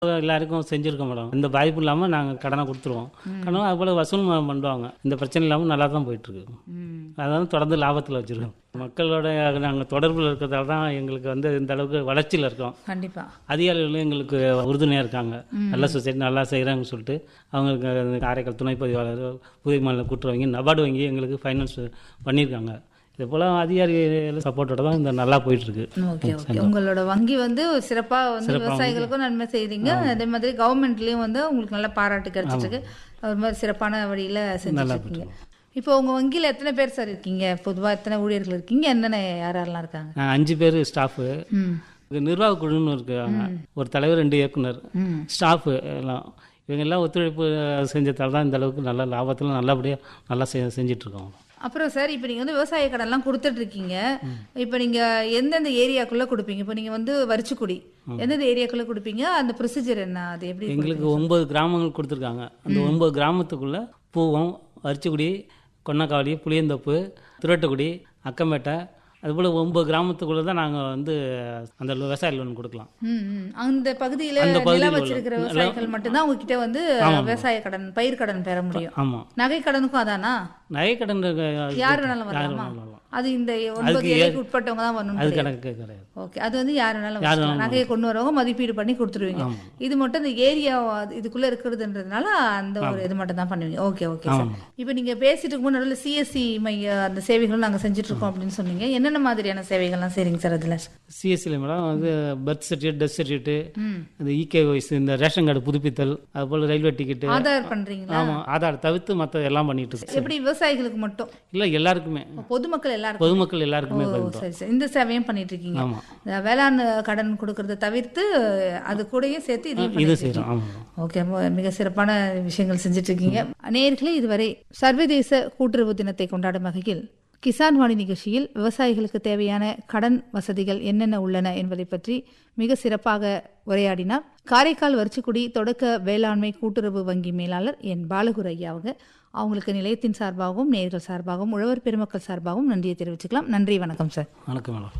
எல்லாருக்கும் செஞ்சுருக்கோம் மேடம் இந்த பாதிப்பு இல்லாமல் நாங்கள் கடனை கொடுத்துருவோம் கடனை அதுபோல் வசூல் ம- பண்ணுவாங்க இந்த பிரச்சனை இல்லாமல் நல்லா தான் போயிட்டுருக்கு அதாவது தொடர்ந்து லாபத்தில் வச்சுருக்கோம் மக்களோட நாங்கள் தொடர்பில் இருக்கிறதால தான் எங்களுக்கு வந்து இந்த அளவுக்கு வளர்ச்சியில் இருக்கோம் கண்டிப்பா அதிகாரிகளும் எங்களுக்கு உறுதுணையாக இருக்காங்க நல்ல சொசைட்டி நல்லா செய்கிறாங்கன்னு சொல்லிட்டு அவங்களுக்கு அந்த காரைக்கால் துணை பதிவாளர் புதிய மாநில கூட்டுறவங்க நபார்டு வங்கி எங்களுக்கு ஃபைனான்ஸ் பண்ணியிருக்காங்க இது போல் அதிகாரிகள் சப்போர்ட்டோட தான் இந்த நல்லா போயிட்டுருக்கு ஓகே ஓகே உங்களோட வங்கி வந்து சிறப்பா வந்து விவசாயிகளுக்கும் நன்மை செய்றீங்க அதே மாதிரி கவர்மெண்ட்லயும் வந்து உங்களுக்கு நல்ல பாராட்டு கிடைச்சிட்டு இருக்கு ஒரு மாதிரி சிறப்பான வழியில செஞ்சுட்டு இருக்கீங்க இப்போ உங்க வங்கியில எத்தனை பேர் சார் இருக்கீங்க பொதுவா எத்தனை ஊழியர்கள் இருக்கீங்க என்னென்ன யார் யாரெல்லாம் இருக்காங்க நாங்கள் அஞ்சு பேர் ஸ்டாஃபு ம் நிர்வாக குழுன்னு இருக்காங்க ஒரு தலைவர் ரெண்டு இயக்குனர் ம் ஸ்டாஃபு எல்லாம் இவங்க எல்லாம் ஒத்துழைப்பு செஞ்சதால தான் இந்த அளவுக்கு நல்ல லாபத்தில் நல்லபடியாக நல்லா செ செஞ்சிட்ருக்கோம் அப்புறம் சார் இப்போ நீங்கள் வந்து விவசாய கடன்லாம் கொடுத்துட்டு இருக்கீங்க இப்போ நீங்கள் எந்தெந்த ஏரியாக்குள்ளே கொடுப்பீங்க இப்போ நீங்கள் வந்து வரிச்சுக்குடி எந்தெந்த ஏரியாக்குள்ளே கொடுப்பீங்க அந்த ப்ரொசீஜர் என்ன அது எப்படி எங்களுக்கு ஒன்பது கிராமங்கள் கொடுத்துருக்காங்க அந்த ஒன்பது கிராமத்துக்குள்ளே பூவம் அரிச்சிக்குடி கொன்னக்காவடி புளியந்தோப்பு துரட்டுக்குடி அக்கம்பேட்டை அதுபோல் ஒன்பது கிராமத்துக்குள்ளே தான் நாங்கள் வந்து அந்த விவசாய லோன் கொடுக்கலாம் ம், ம். அந்த பகுதியில் அந்த நிலம் பகுதியில் வச்சிருக்கிற உள்ள- விவசாயிகள் மட்டும்தான் உங்ககிட்ட வந்து விவசாய கடன் பயிர் கடன் பெற முடியும் ஆமாம் நகை கடனுக்கும் அதானா நகைக்கடன் யார் வேணாலும் வரலாமா வரலாம். அது இந்த ஒன்பது ஏழைக்கு உட்பட்டவங்க தான் வரணும் அது கணக்கு கிடையாது ஓகே அது வந்து யார் வேணாலும் வச்சுக்கலாம். நகையை கொண்டு வரவங்க மதிப்பீடு பண்ணி கொடுத்துருவீங்க இது மட்டும் இந்த ஏரியா இதுக்குள்ள இருக்கிறதுன்றதுனால அந்த ஒரு இது மட்டும் தான் பண்ணுவீங்க ஓகே ஓகே சார் இப்போ நீங்க பேசிட்டு இருக்கும்போது நடுவில் சிஎஸ்சி மைய அந்த சேவைகளும் நாங்க செஞ்சுட்டு இருக்கோம் அப்படின்னு சொன்னீங்க என்னென்ன மாதிரியான சேவைகள்லாம் செய்றீங்க சார் அதுல சிஎஸ்சியில் மேடம் வந்து பர்த் சர்டிஃபிகேட் டெத் சர்டிஃபிகேட்டு ம் இந்த இகே வயசு இந்த ரேஷன் கார்டு புதுப்பித்தல் அதுபோல் ரயில்வே டிக்கெட்டு ஆதார் பண்றீங்களா ஆமாம் ஆதார் தவிர்த்து மற்ற எல்லாம் பண்ணிட்டு இருக்கு எப்படி விவசாயிகளுக்கு மட்டும் இல்லை எல்லாருக்குமே பொதுமக்கள் எல்லாருக்கும் பொதுமக்கள் எல்லாருக்குமே ஓ சரி சரி இந்த சேவையும் பண்ணிட்டு இருக்கீங்க ஆமாம் இந்த வேளாண் கடன் கொடுக்கறத தவிர்த்து அது கூடயும் சேர்த்து இதையும் இது பண்ணிட்டு செய்கிறோம் ஆமாம் ஓகே மு- மிக சிறப்பான விஷயங்கள் செஞ்சுட்டு இருக்கீங்க நேயர்களே இதுவரை சர்வதேச கூட்டுறவு தினத்தை கொண்டாடும் வகையில் கிசான் வாணி நிகழ்ச்சியில் விவசாயிகளுக்கு தேவையான கடன் வசதிகள் என்னென்ன உள்ளன என்பதை பற்றி மிக சிறப்பாக உரையாடினார் காரைக்கால் வரிச்சிக்குடி தொடக்க வேளாண்மை கூட்டுறவு வங்கி மேலாளர் என் பாலகுரு ஐயா அவங்க அவங்களுக்கு நிலையத்தின் சார்பாகவும் நேர்கள் சார்பாகவும் உழவர் பெருமக்கள் சார்பாகவும் நன்றியை தெரிவிச்சுக்கலாம் நன்றி வணக்கம் சார் வணக்கம் மேடம்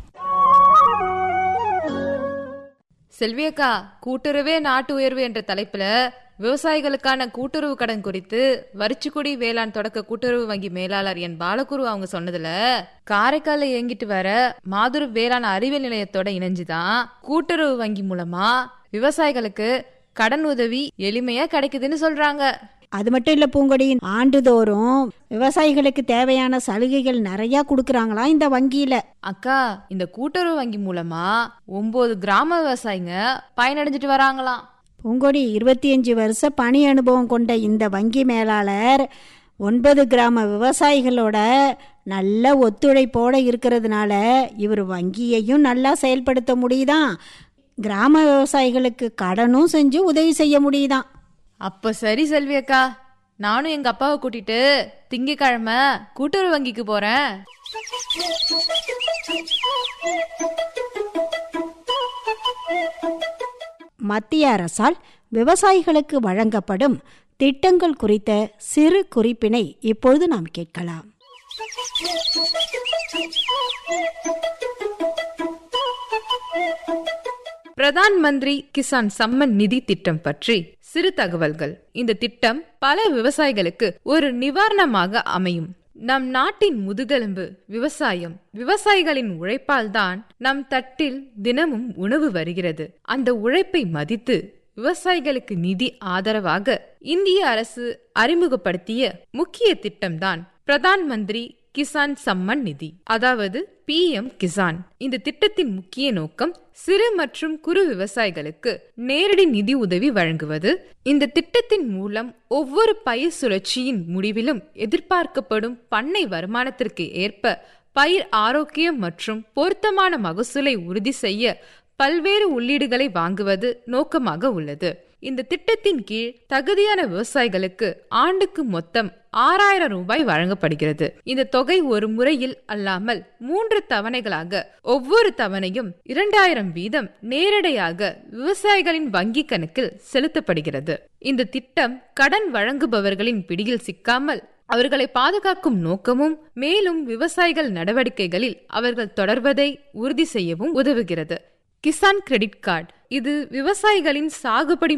செல்வியக்கா கூட்டுறவே நாட்டு உயர்வு என்ற தலைப்புல விவசாயிகளுக்கான கூட்டுறவு கடன் குறித்து வரிச்சுக்குடி வேளாண் தொடக்க கூட்டுறவு வங்கி மேலாளர் என் பாலகுரு அவங்க சொன்னதுல காரைக்கால்ல இயங்கிட்டு வர மாதுரு வேளாண் அறிவியல் நிலையத்தோட இணைஞ்சுதான் கூட்டுறவு வங்கி மூலமா விவசாயிகளுக்கு கடன் உதவி எளிமையா கிடைக்குதுன்னு சொல்றாங்க அது மட்டும் இல்லை பூங்கொடி ஆண்டுதோறும் விவசாயிகளுக்கு தேவையான சலுகைகள் நிறைய கொடுக்குறாங்களாம் இந்த வங்கியில அக்கா இந்த கூட்டுறவு வங்கி மூலமா ஒன்பது கிராம விவசாயிங்க பயனடைஞ்சிட்டு வராங்களாம் பூங்கொடி இருபத்தி அஞ்சு வருஷ பணி அனுபவம் கொண்ட இந்த வங்கி மேலாளர் ஒன்பது கிராம விவசாயிகளோட நல்ல ஒத்துழைப்போட இருக்கிறதுனால இவர் வங்கியையும் நல்லா செயல்படுத்த முடியுதாம் கிராம விவசாயிகளுக்கு கடனும் செஞ்சு உதவி செய்ய முடியுதாம் அப்ப சரி செல்வி அக்கா நானும் எங்க அப்பாவை கூட்டிட்டு திங்கக்கிழமை கூட்டுறவு வங்கிக்கு போறேன் மத்திய அரசால் விவசாயிகளுக்கு வழங்கப்படும் திட்டங்கள் குறித்த சிறு குறிப்பினை இப்பொழுது நாம் கேட்கலாம் பிரதான் மந்திரி கிசான் சம்மன் நிதி திட்டம் பற்றி சிறு தகவல்கள் இந்த திட்டம் பல விவசாயிகளுக்கு ஒரு நிவாரணமாக அமையும் நம் நாட்டின் முதுகெலும்பு விவசாயம் விவசாயிகளின் உழைப்பால் தான் நம் தட்டில் தினமும் உணவு வருகிறது அந்த உழைப்பை மதித்து விவசாயிகளுக்கு நிதி ஆதரவாக இந்திய அரசு அறிமுகப்படுத்திய முக்கிய திட்டம்தான் பிரதான் மந்திரி கிசான் சம்மன் நிதி அதாவது பி எம் கிசான் இந்த திட்டத்தின் முக்கிய நோக்கம் சிறு மற்றும் குறு விவசாயிகளுக்கு நேரடி நிதி உதவி வழங்குவது இந்த திட்டத்தின் மூலம் ஒவ்வொரு பயிர் சுழற்சியின் முடிவிலும் எதிர்பார்க்கப்படும் பண்ணை வருமானத்திற்கு ஏற்ப பயிர் ஆரோக்கியம் மற்றும் பொருத்தமான மகசூலை உறுதி செய்ய பல்வேறு உள்ளீடுகளை வாங்குவது நோக்கமாக உள்ளது இந்த திட்டத்தின் கீழ் தகுதியான விவசாயிகளுக்கு ஆண்டுக்கு மொத்தம் ஆறாயிரம் ரூபாய் வழங்கப்படுகிறது இந்த தொகை ஒரு முறையில் அல்லாமல் மூன்று தவணைகளாக ஒவ்வொரு தவணையும் இரண்டாயிரம் வீதம் நேரடியாக விவசாயிகளின் வங்கி கணக்கில் செலுத்தப்படுகிறது இந்த திட்டம் கடன் வழங்குபவர்களின் பிடியில் சிக்காமல் அவர்களை பாதுகாக்கும் நோக்கமும் மேலும் விவசாயிகள் நடவடிக்கைகளில் அவர்கள் தொடர்வதை உறுதி செய்யவும் உதவுகிறது கிசான் கிரெடிட் கார்டு இது விவசாயிகளின் சாகுபடி